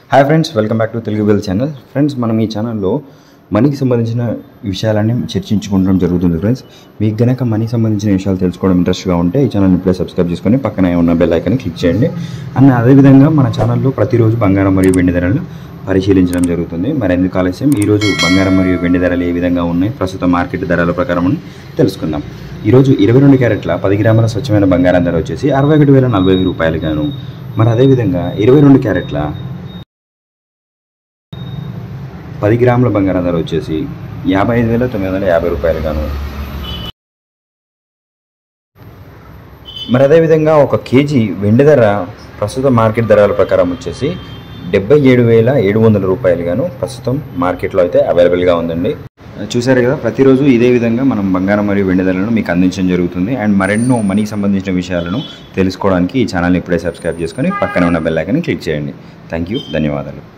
hi friends welcome back to Telugu well channel friends మనం ఈ ఛానల్లో మనీకి సంబంధించిన విషయాలన్నీ చర్చించుకుంటడం జరుగుతుంది ఫ్రెండ్స్ మీకు గనక మనీకి సంబంధించిన విషయాలు తెలుసుకోవడం ఇంట్రెస్ట్గా ఉంటే ఈ ఛానల్ ఇప్పుడే సబ్స్క్రైబ్ చేసుకొని పక్కనే ఉన్న బెల్ ఐకాన్ని క్లిక్ చేయండి అండ్ అదేవిధంగా మన ఛానల్లో ప్రతిరోజు బంగారం మరియు వెండి ధరలు పరిశీలించడం జరుగుతుంది మరి ఎందుకు ఆలస్యం ఈరోజు బంగారం మరియు వెండి ధరలు ఏ విధంగా ఉన్నాయి ప్రస్తుత మార్కెట్ ధరల ప్రకారం తెలుసుకుందాం ఈరోజు ఇరవై రెండు క్యారెట్ల పది గ్రాముల స్వచ్ఛమైన బంగారం ధర వచ్చేసి అరవై ఒకటి వేల నలభై ఐదు రూపాయలు గాను మరి అదేవిధంగా ఇరవై రెండు క్యారెట్ల పది గ్రాముల బంగారం ధర వచ్చేసి యాభై ఐదు వేల తొమ్మిది వందల యాభై రూపాయలు గాను మరి అదేవిధంగా ఒక కేజీ వెండి ధర ప్రస్తుత మార్కెట్ ధరల ప్రకారం వచ్చేసి డెబ్బై ఏడు వేల ఏడు వందల రూపాయలు గాను ప్రస్తుతం మార్కెట్లో అయితే అవైలబుల్గా ఉందండి చూసారు కదా ప్రతిరోజు ఇదే విధంగా మనం బంగారం మరియు వెండి ధరలను మీకు అందించడం జరుగుతుంది అండ్ మరెన్నో మనీకి సంబంధించిన విషయాలను తెలుసుకోవడానికి ఈ ఛానల్ని ఇప్పుడే సబ్స్క్రైబ్ చేసుకొని పక్కన ఉన్న బెల్ ఐకాన్ని క్లిక్ చేయండి థ్యాంక్ యూ ధన్యవాదాలు